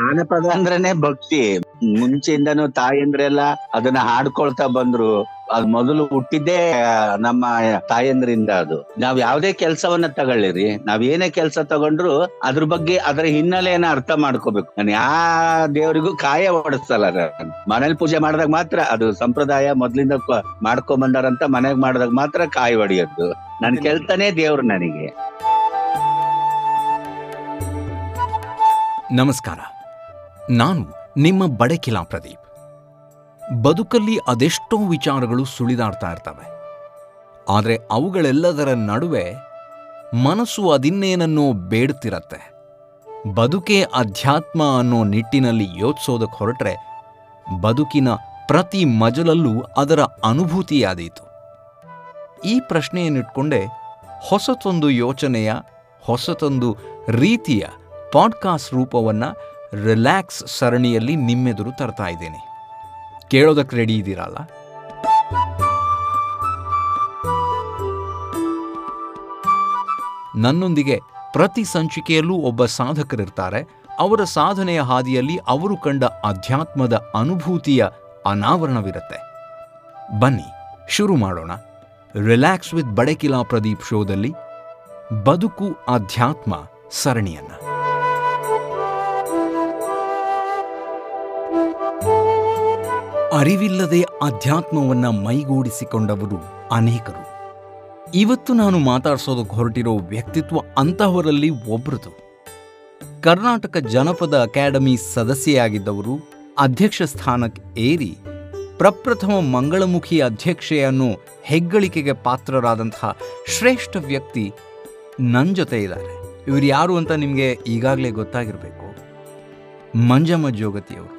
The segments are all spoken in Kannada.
ಜಾನಪದ ಅಂದ್ರೇನೆ ಭಕ್ತಿ ಮುಂಚೆಯಿಂದನು ತಾಯಂದ್ರೆಲ್ಲ ಅದನ್ನ ಹಾಡ್ಕೊಳ್ತಾ ಬಂದ್ರು ಅದ್ ಮೊದಲು ಹುಟ್ಟಿದ್ದೇ ನಮ್ಮ ತಾಯಂದ್ರಿಂದ ಅದು ನಾವ್ ಯಾವ್ದೇ ಕೆಲ್ಸವನ್ನ ತಗೊಳ್ಳಿರಿ ನಾವ್ ಏನೇ ಕೆಲ್ಸ ತಗೊಂಡ್ರು ಅದ್ರ ಬಗ್ಗೆ ಅದ್ರ ಹಿನ್ನೆಲೆಯನ್ನ ಅರ್ಥ ಮಾಡ್ಕೋಬೇಕು ನಾನು ಯಾ ದೇವರಿಗೂ ಕಾಯ ಓಡಿಸ್ತಲ್ಲ ನಾನು. ಮನೇಲಿ ಪೂಜೆ ಮಾಡಿದಾಗ ಮಾತ್ರ ಅದು ಸಂಪ್ರದಾಯ ಮೊದ್ಲಿಂದ ಕ- ಮಾಡ್ಕೊಂಡ್ ಬಂದಾರಂತ ಮನೆಗ್ ಮಾಡಿದಾಗ ಮಾತ್ರ ಕಾಯಿ ಹೊಡಿಯೋದು ನನ್ ಕೆಲ್ಸನೇ ದೇವ್ರು ನನಗೆ ನಮಸ್ಕಾರ ನಾನು ನಿಮ್ಮ ಬಡಕಿಲಾ ಪ್ರದೀಪ್ ಬದುಕಲ್ಲಿ ಅದೆಷ್ಟೋ ವಿಚಾರಗಳು ಸುಳಿದಾಡ್ತಾ ಇರ್ತವೆ ಆದರೆ ಅವುಗಳೆಲ್ಲದರ ನಡುವೆ ಮನಸ್ಸು ಅದಿನ್ನೇನನ್ನೋ ಬೇಡ್ತಿರತ್ತೆ ಬದುಕೇ ಅಧ್ಯಾತ್ಮ ಅನ್ನೋ ನಿಟ್ಟಿನಲ್ಲಿ ಯೋಚಿಸೋದಕ್ಕೆ ಹೊರಟ್ರೆ ಬದುಕಿನ ಪ್ರತಿ ಮಜಲಲ್ಲೂ ಅದರ ಅನುಭೂತಿಯಾದೀತು ಈ ಪ್ರಶ್ನೆಯನ್ನಿಟ್ಕೊಂಡೆ ಹೊಸತೊಂದು ಯೋಚನೆಯ ಹೊಸತೊಂದು ರೀತಿಯ ಪಾಡ್ಕಾಸ್ಟ್ ರೂಪವನ್ನು ರಿಲ್ಯಾಕ್ಸ್ ಸರಣಿಯಲ್ಲಿ ನಿಮ್ಮೆದುರು ತರ್ತಾ ಇದ್ದೇನೆ ಕೇಳೋದಕ್ಕೆ ರೆಡಿ ಇದ್ದೀರಲ್ಲ ನನ್ನೊಂದಿಗೆ ಪ್ರತಿ ಸಂಚಿಕೆಯಲ್ಲೂ ಒಬ್ಬ ಸಾಧಕರಿರ್ತಾರೆ ಅವರ ಸಾಧನೆಯ ಹಾದಿಯಲ್ಲಿ ಅವರು ಕಂಡ ಅಧ್ಯಾತ್ಮದ ಅನುಭೂತಿಯ ಅನಾವರಣವಿರುತ್ತೆ ಬನ್ನಿ ಶುರು ಮಾಡೋಣ ರಿಲ್ಯಾಕ್ಸ್ ವಿತ್ ಬಡಕಿಲಾ ಪ್ರದೀಪ್ ಶೋದಲ್ಲಿ ಬದುಕು ಅಧ್ಯಾತ್ಮ ಸರಣಿಯನ್ನ ಅರಿವಿಲ್ಲದೆ ಅಧ್ಯಾತ್ಮವನ್ನ ಮೈಗೂಡಿಸಿಕೊಂಡವರು ಅನೇಕರು ಇವತ್ತು ನಾನು ಮಾತಾಡ್ಸೋದಕ್ಕೆ ಹೊರಟಿರೋ ವ್ಯಕ್ತಿತ್ವ ಅಂತಹವರಲ್ಲಿ ಒಬ್ಬರದು ಕರ್ನಾಟಕ ಜನಪದ ಅಕಾಡೆಮಿ ಸದಸ್ಯೆಯಾಗಿದ್ದವರು ಅಧ್ಯಕ್ಷ ಸ್ಥಾನಕ್ಕೆ ಏರಿ ಪ್ರಪ್ರಥಮ ಮಂಗಳಮುಖಿ ಅಧ್ಯಕ್ಷೆ ಅನ್ನೋ ಹೆಗ್ಗಳಿಕೆಗೆ ಪಾತ್ರರಾದಂತಹ ಶ್ರೇಷ್ಠ ವ್ಯಕ್ತಿ ನನ್ನ ಜೊತೆ ಇದ್ದಾರೆ ಇವರು ಯಾರು ಅಂತ ನಿಮಗೆ ಈಗಾಗಲೇ ಗೊತ್ತಾಗಿರಬೇಕು ಮಂಜಮ್ಮ ಜೋಗತಿಯವರು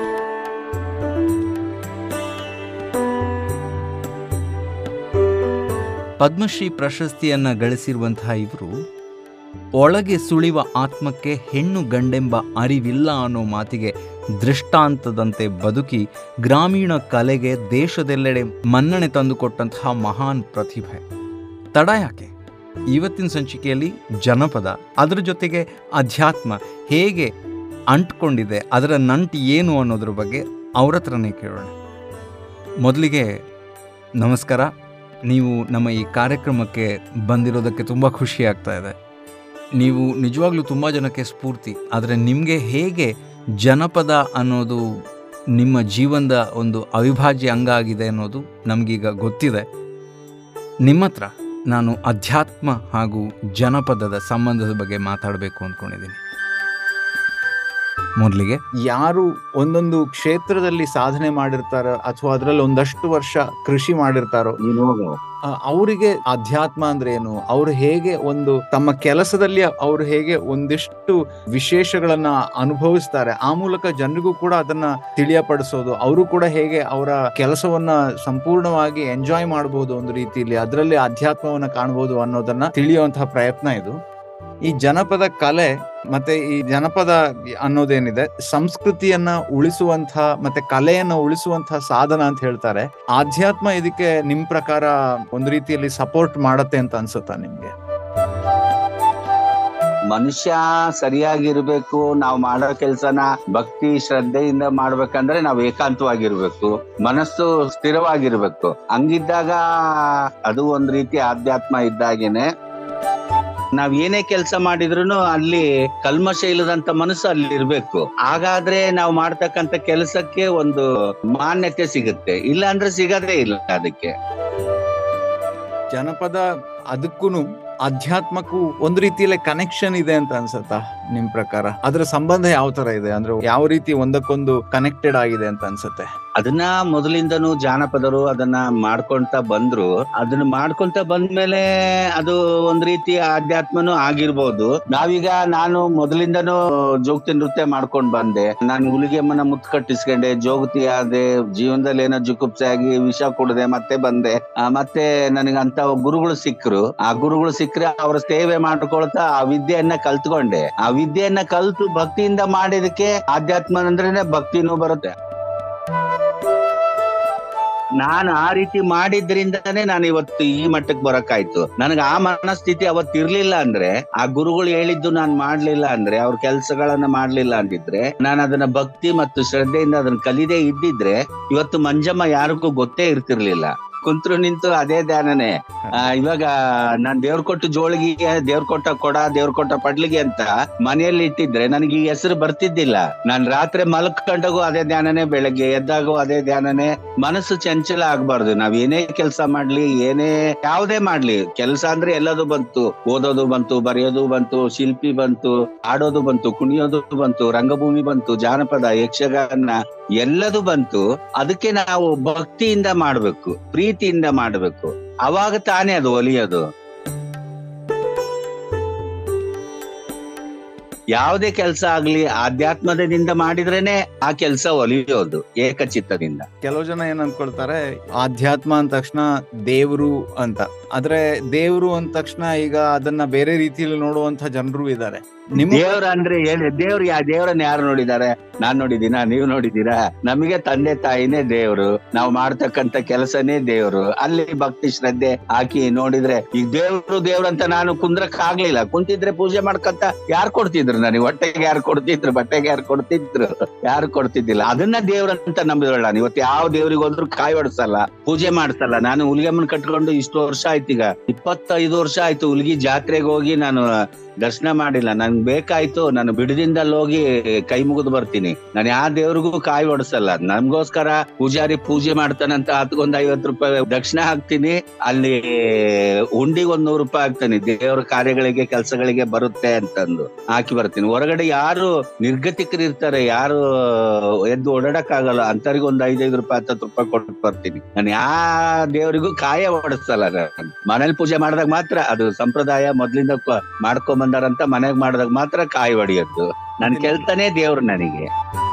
ಪದ್ಮಶ್ರೀ ಪ್ರಶಸ್ತಿಯನ್ನ ಗಳಿಸಿರುವಂತಹ ಇವರು ಒಳಗೆ ಸುಳಿವ ಆತ್ಮಕ್ಕೆ ಹೆಣ್ಣು ಗಂಡೆಂಬ ಅರಿವಿಲ್ಲ ಅನ್ನೋ ಮಾತಿಗೆ ದೃಷ್ಟಾಂತದಂತೆ ಬದುಕಿ ಗ್ರಾಮೀಣ ಕಲೆಗೆ ದೇಶದೆಲ್ಲೆಡೆ ಮನ್ನಣೆ ತಂದುಕೊಟ್ಟಂತಹ ಮಹಾನ್ ಪ್ರತಿಭೆ ತಡ ಯಾಕೆ ಇವತ್ತಿನ ಸಂಚಿಕೆಯಲ್ಲಿ ಜನಪದ ಅದರ ಜೊತೆಗೆ ಅಧ್ಯಾತ್ಮ ಹೇಗೆ ಅಂಟ್ಕೊಂಡಿದೆ ಅದರ ನಂಟು ಏನು ಅನ್ನೋದ್ರ ಬಗ್ಗೆ ಅವ್ರ ಹತ್ರನೇ ಕೇಳೋಣ ಮೊದಲಿಗೆ ನಮಸ್ಕಾರ ನೀವು ನಮ್ಮ ಈ ಕಾರ್ಯಕ್ರಮಕ್ಕೆ ಬಂದಿರೋದಕ್ಕೆ ತುಂಬ ಖುಷಿ ಆಗ್ತಾ ಇದೆ ನೀವು ನಿಜವಾಗ್ಲೂ ತುಂಬ ಜನಕ್ಕೆ ಸ್ಫೂರ್ತಿ ಆದರೆ ನಿಮಗೆ ಹೇಗೆ ಜನಪದ ಅನ್ನೋದು ನಿಮ್ಮ ಜೀವನದ ಒಂದು ಅವಿಭಾಜ್ಯ ಅಂಗ ಆಗಿದೆ ಅನ್ನೋದು ನಮಗೀಗ ಗೊತ್ತಿದೆ ನಿಮ್ಮ ಹತ್ರ ನಾನು ಅಧ್ಯಾತ್ಮ ಹಾಗೂ ಜನಪದದ ಸಂಬಂಧದ ಬಗ್ಗೆ ಮಾತಾಡಬೇಕು ಅಂದ್ಕೊಂಡಿದ್ದೀನಿ ಮೊದಲಿಗೆ ಯಾರು ಒಂದೊಂದು ಕ್ಷೇತ್ರದಲ್ಲಿ ಸಾಧನೆ ಮಾಡಿರ್ತಾರೋ ಅಥವಾ ಅದರಲ್ಲಿ ಒಂದಷ್ಟು ವರ್ಷ ಕೃಷಿ ಮಾಡಿರ್ತಾರೋ ನೀನು ಹೋಗು. ಆ, ಅವರಿಗೆ ಅಧ್ಯಾತ್ಮ ಅಂದ್ರೆ ಏನು ಅವ್ರು ಹೇಗೆ ಒಂದು ತಮ್ಮ ಕೆಲಸದಲ್ಲಿ ಅವರು ಹೇಗೆ ಒಂದಿಷ್ಟು ವಿಶೇಷಗಳನ್ನ ಅನುಭವಿಸ್ತಾರೆ ಆ ಮೂಲಕ ಜನರಿಗೂ ಕೂಡ ಅದನ್ನ ತಿಳಿಯಪಡಿಸೋದು ಅವರು ಕೂಡ ಹೇಗೆ ಅವರ ಕೆಲಸವನ್ನ ಸಂಪೂರ್ಣವಾಗಿ ಎಂಜಾಯ್ ಮಾಡಬಹುದು ಒಂದು ರೀತಿಯಲ್ಲಿ ಅದರಲ್ಲಿ ಅಧ್ಯಾತ್ಮವನ್ನ ಕಾಣಬಹುದು ಅನ್ನೋದನ್ನ ತಿಳಿಯುವಂತಹ ಪ್ರಯತ್ನ ಇದು ಈ ಜನಪದ ಕಲೆ ಮತ್ತೆ ಈ ಜನಪದ ಅನ್ನೋದೇನಿದೆ ಸಂಸ್ಕೃತಿಯನ್ನ ಉಳಿಸುವಂತಹ ಮತ್ತೆ ಕಲೆಯನ್ನ ಉಳಿಸುವಂತಹ ಸಾಧನ ಅಂತ ಹೇಳ್ತಾರೆ ಆಧ್ಯಾತ್ಮ ಇದಕ್ಕೆ ನಿಮ್ ಪ್ರಕಾರ ಒಂದು ರೀತಿಯಲ್ಲಿ ಸಪೋರ್ಟ್ ಮಾಡತ್ತೆ ಅಂತ ಅನ್ಸುತ್ತಾ ನಿಮ್ಗೆ ಮನುಷ್ಯ ಸರಿಯಾಗಿರ್ಬೇಕು ನಾವು ಮಾಡೋ ಕೆಲ್ಸನ ಭಕ್ತಿ ಶ್ರದ್ಧೆಯಿಂದ ಮಾಡ್ಬೇಕಂದ್ರೆ ನಾವ್ ಏಕಾಂತವಾಗಿರ್ಬೇಕು ಮನಸ್ಸು ಸ್ಥಿರವಾಗಿರ್ಬೇಕು ಹಂಗಿದ್ದಾಗ ಅದು ಒಂದ್ ರೀತಿ ಆಧ್ಯಾತ್ಮ ಇದ್ದಾಗೇನೆ ನಾವ್ ಏನೇ ಕೆಲಸ ಮಾಡಿದ್ರು ಅಲ್ಲಿ ಕಲ್ಮಶ ಇಲ್ಲದಂತ ಮನಸ್ಸು ಅಲ್ಲಿ ಇರ್ಬೇಕು ಹಾಗಾದ್ರೆ ನಾವು ಮಾಡ್ತಕ್ಕಂತ ಕೆಲಸಕ್ಕೆ ಒಂದು ಮಾನ್ಯತೆ ಸಿಗುತ್ತೆ ಇಲ್ಲ ಅಂದ್ರೆ ಸಿಗದೇ ಇಲ್ಲ ಅದಕ್ಕೆ ಜನಪದ ಅದಕ್ಕೂನು ಅಧ್ಯಾತ್ಮಕ್ಕೂ ಒಂದು ರೀತಿಯಲ್ಲಿ ಕನೆಕ್ಷನ್ ಇದೆ ಅಂತ ಅನ್ಸುತ್ತಾ ನಿಮ್ ಪ್ರಕಾರ ಅದ್ರ ಸಂಬಂಧ ಯಾವ ತರ ಇದೆ ಅಂದ್ರೆ ಯಾವ ರೀತಿ ಒಂದಕ್ಕೊಂದು ಕನೆಕ್ಟೆಡ್ ಆಗಿದೆ ಅಂತ ಅನ್ಸುತ್ತೆ ಅದನ್ನ ಮೊದಲಿಂದನೂ ಜಾನಪದರು ಅದನ್ನ ಮಾಡ್ಕೊಂತ ಬಂದ್ರು ಅದನ್ನ ಮಾಡ್ಕೊಂತ ಬಂದ್ಮೇಲೆ ಅದು ಒಂದ್ ರೀತಿ ಆಧ್ಯಾತ್ಮನೂ ಆಗಿರ್ಬೋದು ನಾವೀಗ ನಾನು ಮೊದಲಿಂದನೂ ಜೋಗತಿ ನೃತ್ಯ ಮಾಡ್ಕೊಂಡ್ ಬಂದೆ ನಾನು ಹುಲಿಗೆಮ್ಮನ ಮುತ್ ಕಟ್ಟಿಸ್ಕೊಂಡೆ ಜೋಗತಿ ಆದೆ ಜೀವನದಲ್ಲಿ ಏನೋ ಜುಗುಪ್ಸೆ ಆಗಿ ವಿಷ ಕುಡದೆ ಮತ್ತೆ ಬಂದೆ ಆ, ಮತ್ತೆ ನನಗೆ ಅಂತ ಗುರುಗಳು ಸಿಕ್ಕರು ಆ ಗುರುಗಳು ಸಿಕ್ಕರೆ ಅವ್ರ ಸೇವೆ ಮಾಡ್ಕೊಳ್ತಾ ಆ ವಿದ್ಯೆಯನ್ನ ಕಲ್ತ್ಕೊಂಡೆ ಆ ವಿದ್ಯೆಯನ್ನ ಕಲ್ತು ಭಕ್ತಿಯಿಂದ ಮಾಡಿದಕ್ಕೆ ಆಧ್ಯಾತ್ಮ ಅಂದ್ರೇನೆ ಭಕ್ತಿನೂ ಬರುತ್ತೆ ನಾನು ಆ ರೀತಿ ಮಾಡಿದ್ರಿಂದಾನೇ ನಾನು ಇವತ್ತು ಈ ಮಟ್ಟಕ್ಕೆ ಬರಕಾಯ್ತು ನನಗೆ ಆ ಮನಸ್ಥಿತಿ ಅವತ್ತು ಇರ್ಲಿಲ್ಲ ಅಂದ್ರೆ ಆ ಗುರುಗಳು ಹೇಳಿದ್ದು ನಾನು ಮಾಡ್ಲಿಲ್ಲ ಅಂದ್ರೆ ಅವ್ರ ಕೆಲ್ಸಗಳನ್ನ ಮಾಡ್ಲಿಲ್ಲ ಅಂದಿದ್ರೆ ನಾನು ಅದನ್ನ ಭಕ್ತಿ ಮತ್ತು ಶ್ರದ್ಧೆಯಿಂದ ಅದನ್ನ ಕಲಿದೇ ಇದ್ದಿದ್ರೆ ಇವತ್ತು ಮಂಜಮ್ಮ ಯಾರಿಗೂ ಗೊತ್ತೇ ಇರ್ತಿರ್ಲಿಲ್ಲ ಕುಂತ್ರು ನಿಂತು ಅದೇ ಧ್ಯಾನನೇ ಆ, ಇವಾಗ ನಾನ್ ದೇವ್ರ ಕೊಟ್ಟು ಜೋಳಿಗೆ ದೇವ್ರ ಕೊಟ್ಟ ಕೊಡ ದೇವ್ರ ಕೊಟ್ಟ ಪಡ್ಲಿಗೆ ಅಂತ ಮನೆಯಲ್ಲಿ ಇಟ್ಟಿದ್ರೆ ನನಗೆ ಈ ಹೆಸರು ಬರ್ತಿದ್ದಿಲ್ಲ ನಾನ್ ರಾತ್ರಿ ಮಲ್ಕೊಂಡಾಗೂ ಅದೇ ಧ್ಯಾನನೇ ಬೆಳಗ್ಗೆ ಎದ್ದಾಗೂ ಅದೇ ಧ್ಯಾನನೇ ಮನಸ್ಸು ಚಂಚಲ ಆಗ್ಬಾರ್ದು ನಾವ್ ಏನೇ ಕೆಲಸ ಮಾಡ್ಲಿ ಏನೇ ಯಾವ್ದೇ ಮಾಡ್ಲಿ ಕೆಲಸ ಅಂದ್ರೆ ಎಲ್ಲದು ಬಂತು ಓದೋದು ಬಂತು ಬರೆಯೋದು ಬಂತು ಶಿಲ್ಪಿ ಬಂತು ಆಡೋದು ಬಂತು ಕುಣಿಯೋದು ಬಂತು ರಂಗಭೂಮಿ ಬಂತು ಜಾನಪದ ಯಕ್ಷಗಾನ ಎಲ್ಲದು ಬಂತು ಅದಕ್ಕೆ ನಾವು ಭಕ್ತಿಯಿಂದ ಮಾಡ್ಬೇಕು ಪ್ರೀತಿಯಿಂದ ಮಾಡ್ಬೇಕು ಅವಾಗ ತಾನೇ ಅದು ಒಲಿಯೋದು ಯಾವುದೇ ಕೆಲಸ ಆಗ್ಲಿ ಆಧ್ಯಾತ್ಮದಿಂದ ಮಾಡಿದ್ರೇನೆ ಆ ಕೆಲಸ ಒಲಿಯೋದು ಏಕಚಿತ್ತದಿಂದ ಕೆಲವು ಜನ ಏನ್ ಅನ್ಕೊಳ್ತಾರೆ ಆಧ್ಯಾತ್ಮ ಅಂದ ತಕ್ಷಣ ದೇವ್ರು ಅಂತ ಆದ್ರೆ ದೇವ್ರು ಅಂದ ತಕ್ಷಣ ಈಗ ಅದನ್ನ ಬೇರೆ ರೀತಿಯಲ್ಲಿ ನೋಡುವಂತ ಜನರು ಇದ್ದಾರೆ ನಿಮ್ಮ ದೇವ್ರ ಅಂದ್ರೆ ಹೇಳಿ ದೇವ್ರು ಯಾ ದೇವ್ರನ್ನ ಯಾರು ನೋಡಿದ್ದಾರೆ ನಾನ್ ನೋಡಿದೀನಾ ನೀವು ನೋಡಿದೀರಾ ನಮಗೆ ತಂದೆ ತಾಯಿನೇ ದೇವ್ರು ನಾವು ಮಾಡ್ತಕ್ಕಂತ ಕೆಲಸನೇ ದೇವ್ರು ಅಲ್ಲಿ ಭಕ್ತಿ ಶ್ರದ್ಧೆ ಹಾಕಿ ನೋಡಿದ್ರೆ ಈಗ ದೇವ್ರು ದೇವ್ರು ಅಂತ ನಾನು ಕುಂದ್ರಕ್ ಆಗ್ಲಿಲ್ಲ ಕುಂತಿದ್ರೆ ಪೂಜೆ ಮಾಡ್ಕಂತ ಯಾರು ಕೊಡ್ತಿದ್ರು ನನಗೆ ಹೊಟ್ಟೆಗೆ ಯಾರು ಕೊಡ್ತಿದ್ರು ಬಟ್ಟೆಗೆ ಯಾರು ಕೊಡ್ತಿದ್ರು ಯಾರು ಕೊಡ್ತಿದ್ದಿಲ್ಲ ಅದನ್ನ ದೇವ್ರಂತ ನಂಬಿದಳ ನಾನು ಇವತ್ತು ಯಾವ ದೇವ್ರಿಗೆ ಹೋದ್ರು ಕಾಯಿ ಹೊಡ್ಸಲ್ಲ ಪೂಜೆ ಮಾಡ್ಸಲ್ಲ ನಾನು ಹುಲಿಗೆಮ್ಮನ್ ಕಟ್ಕೊಂಡು ಇಷ್ಟು ವರ್ಷ ಆಯ್ತು ಈಗ ಇಪ್ಪತ್ತೈದು ವರ್ಷ ಆಯ್ತು ಹುಲ್ಗಿ ಜಾತ್ರೆಗೆ ಹೋಗಿ ನಾನು ದರ್ಶನ ಮಾಡಿಲ್ಲ ನನ್ಗೆ ಬೇಕಾಯ್ತು ನಾನು ಬಿಡದಿಂದಲ್ಲಿ ಹೋಗಿ ಕೈ ಮುಗಿದು ಬರ್ತೀನಿ ನಾನು ಯಾವ ದೇವ್ರಿಗೂ ಕಾಯಿ ಹೊಡ್ಸಲ್ಲ ನನ್ಗೋಸ್ಕರ ಪೂಜಾರಿ ಪೂಜೆ ಮಾಡ್ತಾನಂತ ಹತ್ಕೊಂದ್ ಐವತ್ತು ರೂಪಾಯಿ ದಕ್ಷಿಣ ಹಾಕ್ತೀನಿ ಅಲ್ಲಿ ಉಂಡಿಗೆ ಒಂದ್ ನೂರು ರೂಪಾಯಿ ಹಾಕ್ತೀನಿ ದೇವ್ರ ಕಾರ್ಯಗಳಿಗೆ ಕೆಲಸಗಳಿಗೆ ಬರುತ್ತೆ ಅಂತಂದು ಹಾಕಿ ಬರ್ತೀನಿ ಹೊರಗಡೆ ಯಾರು ನಿರ್ಗತಿಕರು ಇರ್ತಾರೆ ಯಾರು ಎದ್ದು ಓಡಾಡಕ್ ಆಗಲ್ಲ ಅಂತವ್ರಿಗೆ ಒಂದ್ ಐದೈದು ರೂಪಾಯಿ ಹತ್ತತ್ತು ರೂಪಾಯಿ ಕೊಟ್ಟು ಬರ್ತೀನಿ ನಾನು ಯಾವ ದೇವರಿಗೂ ಕಾಯ ಹೊಡಿಸಲ್ಲ ನಾನು ಮನೇಲಿ ಪೂಜೆ ಮಾಡಿದಾಗ ಮಾತ್ರ ಅದು ಸಂಪ್ರದಾಯ ಮೊದ್ಲಿಂದ ಕ- ಮಾಡ್ಕೊಂಡ್ ಬಂದಾರಂತ ಮನೆಗ್ ಮಾಡಿದಾಗ ಮಾತ್ರ ಕಾಯಿ ಹೊಡಿಯೋದು ನನ್ ಕೆಲ್ಸನೇ ದೇವ್ರು ನನಗೆ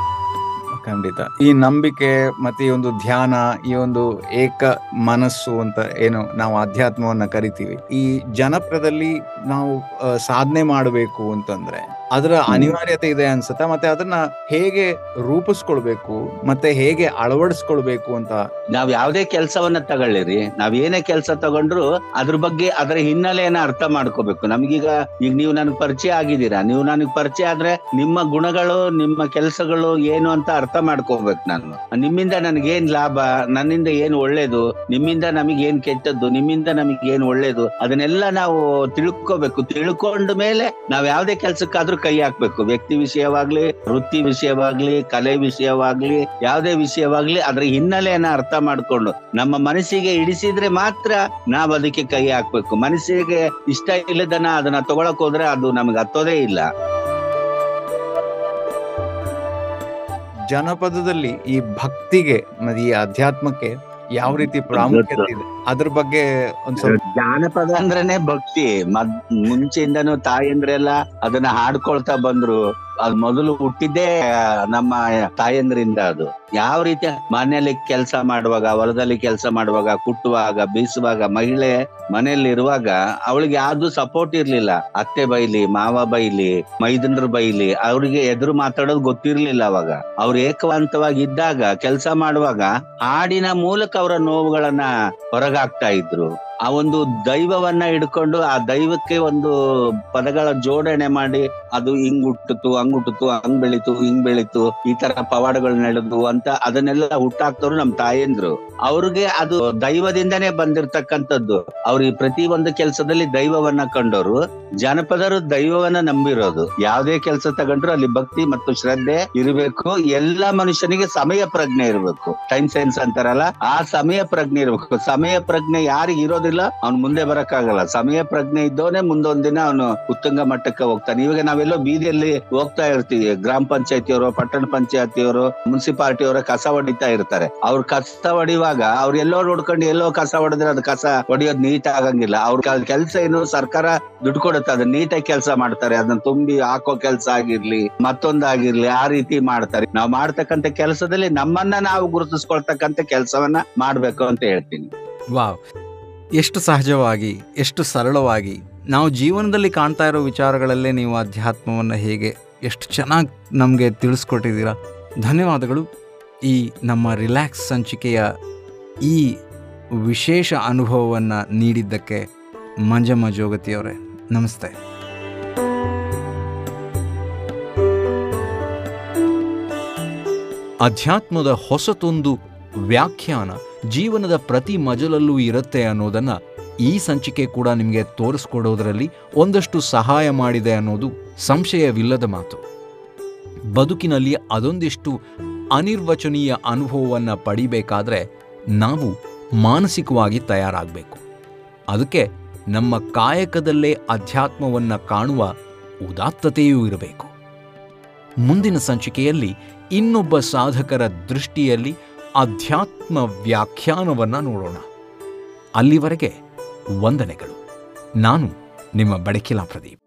ಖಂಡಿತ ಈ ನಂಬಿಕೆ ಮತ್ತೆ ಈ ಒಂದು ಧ್ಯಾನ ಈ ಒಂದು ಏಕ ಮನಸ್ಸು ಅಂತ ಏನು ನಾವು ಅಧ್ಯಾತ್ಮವನ್ನ ಕರಿತೀವಿ ಈ ಜನಪದದಲ್ಲಿ ನಾವು ಆ, ಸಾಧನೆ ಮಾಡಬೇಕು ಅಂತಂದ್ರೆ ಅದರ ಅನಿವಾರ್ಯತೆ ಇದೆ ಅನ್ಸುತ್ತೆ ಮತ್ತೆ ಅದನ್ನ ಹೇಗೆ ರೂಪಿಸ್ಕೊಳ್ಬೇಕು ಮತ್ತೆ ಹೇಗೆ ಅಳವಡಿಸ್ಕೊಳ್ಬೇಕು ಅಂತ ನಾವ್ ಯಾವ್ದೇ ಕೆಲ್ಸವನ್ನ ತಗೊಳ್ಳಿರಿ ನಾವ್ ಏನೇ ಕೆಲ್ಸ ತಗೊಂಡ್ರು ಅದ್ರ ಬಗ್ಗೆ ಅದರ ಹಿನ್ನೆಲೆಯನ್ನ ಅರ್ಥ ಮಾಡ್ಕೋಬೇಕು ನಮ್ಗೀಗ ಈಗ ನೀವು ನನಗ್ ಪರಿಚಯ ಆಗಿದ್ದೀರಾ ನೀವು ನನಗ್ ಪರಿಚಯ ಆದ್ರೆ ನಿಮ್ಮ ಗುಣಗಳು ನಿಮ್ಮ ಕೆಲಸಗಳು ಏನು ಅಂತ ಅರ್ಥ ಮಾಡ್ಕೋಬೇಕು ನಾನು ನಿಮ್ಮಿಂದ ನನಗೇನ್ ಲಾಭ ನನ್ನಿಂದ ಏನ್ ಒಳ್ಳೇದು ನಿಮ್ಮಿಂದ ನಮಗೆ ಏನ್ ಕೆಟ್ಟದ್ದು ನಿಮ್ಮಿಂದ ನಮಗೆ ಏನ್ ಒಳ್ಳೇದು ಅದನ್ನೆಲ್ಲ ನಾವು ತಿಳ್ಕೋಬೇಕು ತಿಳ್ಕೊಂಡ ಮೇಲೆ ನಾವ್ ಯಾವ್ದೇ ಕೆಲ್ಸಕ್ಕಾದ್ರೂ ಕೈ ಹಾಕ್ಬೇಕು ವ್ಯಕ್ತಿ ವಿಷಯವಾಗ್ಲಿ ವೃತ್ತಿ ವಿಷಯವಾಗ್ಲಿ ಕಲೆ ವಿಷಯವಾಗ್ಲಿ ಯಾವ್ದೇ ವಿಷಯವಾಗ್ಲಿ ಅದ್ರ ಹಿನ್ನೆಲೆಯನ್ನ ಅರ್ಥ ಮಾಡ್ಕೊಂಡು ನಮ್ಮ ಮನಸ್ಸಿಗೆ ಇಡಿಸಿದ್ರೆ ಮಾತ್ರ ನಾವ್ ಅದಕ್ಕೆ ಕೈ ಹಾಕ್ಬೇಕು ಮನಸ್ಸಿಗೆ ಇಷ್ಟ ಇಲ್ಲದನ್ನ ಅದನ್ನ ತಗೊಳಕ್ ಹೋದ್ರೆ ಅದು ನಮ್ಗೆ ಹತ್ತೋದೇ ಇಲ್ಲ ಜನಪದದಲ್ಲಿ ಈ ಭಕ್ತಿಗೆ ಮತ್ತೆ ಈ ಅಧ್ಯಾತ್ಮಕ್ಕೆ ಯಾವ ರೀತಿ ಪ್ರಾಮುಖ್ಯತೆ ಇದೆ ಅದ್ರ ಬಗ್ಗೆ ಒಂದ್ ಸ್ವಲ್ಪ ಜಾನಪದ ಅಂದ್ರೇನೆ ಭಕ್ತಿ ಮದ್ ಮುಂಚೆಯಿಂದನೂ ತಾಯಂದ್ರೆಲ್ಲ ಅದನ್ನ ಹಾಡ್ಕೊಳ್ತಾ ಬಂದ್ರು ಅದ್ ಮೊದಲು ಹುಟ್ಟಿದ್ದೇ ನಮ್ಮ ತಾಯಂದ್ರಿಂದ ಅದು ಯಾವ ರೀತಿ ಮನೆಯಲ್ಲಿ ಕೆಲಸ ಮಾಡುವಾಗ ಹೊಲದಲ್ಲಿ ಕೆಲಸ ಮಾಡುವಾಗ ಕುಟ್ಟುವಾಗ ಬೀಸುವಾಗ ಮಹಿಳೆ ಮನೆಯಲ್ಲಿ ಇರುವಾಗ ಅವಳಿಗೆ ಯಾವ್ದು ಸಪೋರ್ಟ್ ಇರ್ಲಿಲ್ಲ ಅತ್ತೆ ಬೈಲಿ ಮಾವ ಬೈಲಿ ಮೈದನರು ಬೈಲಿ ಅವ್ರಿಗೆ ಎದುರು ಮಾತಾಡೋದು ಗೊತ್ತಿರ್ಲಿಲ್ಲ ಅವಾಗ ಅವ್ರು ಏಕವಂತವಾಗಿ ಇದ್ದಾಗ ಕೆಲಸ ಮಾಡುವಾಗ ಹಾಡಿನ ಮೂಲಕ ಅವರ ನೋವುಗಳನ್ನ ಹೊರಗಾಕ್ತಾ ಇದ್ರು ಆ ಒಂದು ದೈವವನ್ನ ಹಿಡ್ಕೊಂಡು ಆ ದೈವಕ್ಕೆ ಒಂದು ಪದಗಳ ಜೋಡಣೆ ಮಾಡಿ ಅದು ಹಿಂಗ್ ಹುಟ್ಟಿತು ಹಂಗ್ ಹುಟ್ಟಿತು ಹಂಗ್ ಬೆಳಿತು ಹಿಂಗ್ ಬೆಳಿತು ಈ ತರ ಪವಾಡಗಳು ನಡೆದು ಅಂತ ಅದನ್ನೆಲ್ಲ ಹುಟ್ಟಾಕ್ತವ್ರು ನಮ್ ತಾಯಂದ್ರು ಅವ್ರಿಗೆ ಅದು ದೈವದಿಂದನೇ ಬಂದಿರ್ತಕ್ಕಂಥದ್ದು ಅವ್ರು ಈ ಪ್ರತಿ ಒಂದು ಕೆಲಸದಲ್ಲಿ ದೈವವನ್ನ ಕಂಡವರು ಜನಪದರು ದೈವವನ್ನ ನಂಬಿರೋದು ಯಾವ್ದೇ ಕೆಲಸ ತಗೊಂಡ್ರು ಅಲ್ಲಿ ಭಕ್ತಿ ಮತ್ತು ಶ್ರದ್ಧೆ ಇರಬೇಕು ಎಲ್ಲಾ ಮನುಷ್ಯನಿಗೆ ಸಮಯ ಪ್ರಜ್ಞೆ ಇರಬೇಕು ಟೈಮ್ ಸೈನ್ಸ್ ಅಂತಾರಲ್ಲ ಆ ಸಮಯ ಪ್ರಜ್ಞೆ ಇರಬೇಕು ಸಮಯ ಪ್ರಜ್ಞೆ ಯಾರಿಗೆ ಇರೋದಿಲ್ಲ ಅವ್ನು ಮುಂದೆ ಬರಕ್ಕಾಗಲ್ಲ ಸಮಯ ಪ್ರಜ್ಞೆ ಇದ್ದವನೇ ಮುಂದೊಂದಿನ ಅವನು ಉತ್ತುಂಗ ಮಟ್ಟಕ್ಕೆ ಹೋಗ್ತಾನೆ ಇವಾಗ ನಾವೆಲ್ಲೋ ಬೀದಿಯಲ್ಲಿ ಹೋಗ್ತಾ ಇರ್ತೀವಿ ಗ್ರಾಮ ಪಂಚಾಯತಿಯವರು ಪಟ್ಟಣ ಪಂಚಾಯತಿಯವರು ಮುನ್ಸಿಪಾಲಿಟಿಯವರು ಕಸ ಹೊಡಿತಾ ಇರ್ತಾರೆ ಅವ್ರು ಕಸ ಹೊಡಿವಾಗ ಅವ್ರು ಎಲ್ಲೋ ನೋಡ್ಕೊಂಡು ಎಲ್ಲೋ ಕಸ ಹೊಡೆದ್ರೆ ಅದು ಕಸ ಹೊಡಿಯೋದ್ ನೀಟ್ ಆಗಂಗಿಲ್ಲ ಅವ್ರ ಕೆಲಸ ಏನು ಸರ್ಕಾರ ದುಡ್ಡು ಕೊಡುತ್ತೆ ಅದನ್ನ ನೀಟಾಗಿ ಕೆಲಸ ಮಾಡ್ತಾರೆ ಅದನ್ನ ತುಂಬಿ ಹಾಕೋ ಕೆಲಸ ಆಗಿರ್ಲಿ ಮತ್ತೊಂದಾಗಿರ್ಲಿ ಆ ರೀತಿ ಮಾಡ್ತಾರೆ ನಾವು ಮಾಡ್ತಕ್ಕಂತ ಕೆಲಸದಲ್ಲಿ ನಮ್ಮನ್ನ ನಾವು ಗುರುತಿಸ್ಕೊಳ್ತಕ್ಕಂತ ಕೆಲಸವನ್ನ ಮಾಡ್ಬೇಕು ಅಂತ ಹೇಳ್ತೀನಿ ವಾವ್ ಎಷ್ಟು ಸಹಜವಾಗಿ ಎಷ್ಟು ಸರಳವಾಗಿ ನಾವು ಜೀವನದಲ್ಲಿ ಕಾಣ್ತಾ ಇರೋ ವಿಚಾರಗಳಲ್ಲೇ ನೀವು ಅಧ್ಯಾತ್ಮವನ್ನು ಹೇಗೆ ಎಷ್ಟು ಚೆನ್ನಾಗಿ ನಮಗೆ ತಿಳಿಸ್ಕೊಟ್ಟಿದ್ದೀರಾ ಧನ್ಯವಾದಗಳು ಈ ನಮ್ಮ ರಿಲ್ಯಾಕ್ಸ್ ಸಂಚಿಕೆಯ ಈ ವಿಶೇಷ ಅನುಭವವನ್ನು ನೀಡಿದ್ದಕ್ಕೆ ಮಂಜಮ್ಮ ಜೋಗತಿಯವರೇ ನಮಸ್ತೆ ಅಧ್ಯಾತ್ಮದ ಹೊಸತೊಂದು ವ್ಯಾಖ್ಯಾನ ಜೀವನದ ಪ್ರತಿ ಮಜಲಲ್ಲೂ ಇರುತ್ತೆ ಅನ್ನೋದನ್ನು ಈ ಸಂಚಿಕೆ ಕೂಡ ನಿಮಗೆ ತೋರಿಸ್ಕೊಡೋದರಲ್ಲಿ ಒಂದಷ್ಟು ಸಹಾಯ ಮಾಡಿದೆ ಅನ್ನೋದು ಸಂಶಯವಿಲ್ಲದ ಮಾತು ಬದುಕಿನಲ್ಲಿ ಅದೊಂದಿಷ್ಟು ಅನಿರ್ವಚನೀಯ ಅನುಭವವನ್ನು ಪಡಿಬೇಕಾದ್ರೆ ನಾವು ಮಾನಸಿಕವಾಗಿ ತಯಾರಾಗಬೇಕು ಅದಕ್ಕೆ ನಮ್ಮ ಕಾಯಕದಲ್ಲೇ ಅಧ್ಯಾತ್ಮವನ್ನು ಕಾಣುವ ಉದಾತ್ತತೆಯೂ ಇರಬೇಕು ಮುಂದಿನ ಸಂಚಿಕೆಯಲ್ಲಿ ಇನ್ನೊಬ್ಬ ಸಾಧಕರ ದೃಷ್ಟಿಯಲ್ಲಿ ಅಧ್ಯಾತ್ಮ ವ್ಯಾಖ್ಯಾನವನ್ನು ನೋಡೋಣ ಅಲ್ಲಿವರೆಗೆ ವಂದನೆಗಳು ನಾನು ನಿಮ್ಮ ಬಡಕಿಲಾ ಪ್ರದೀಪ್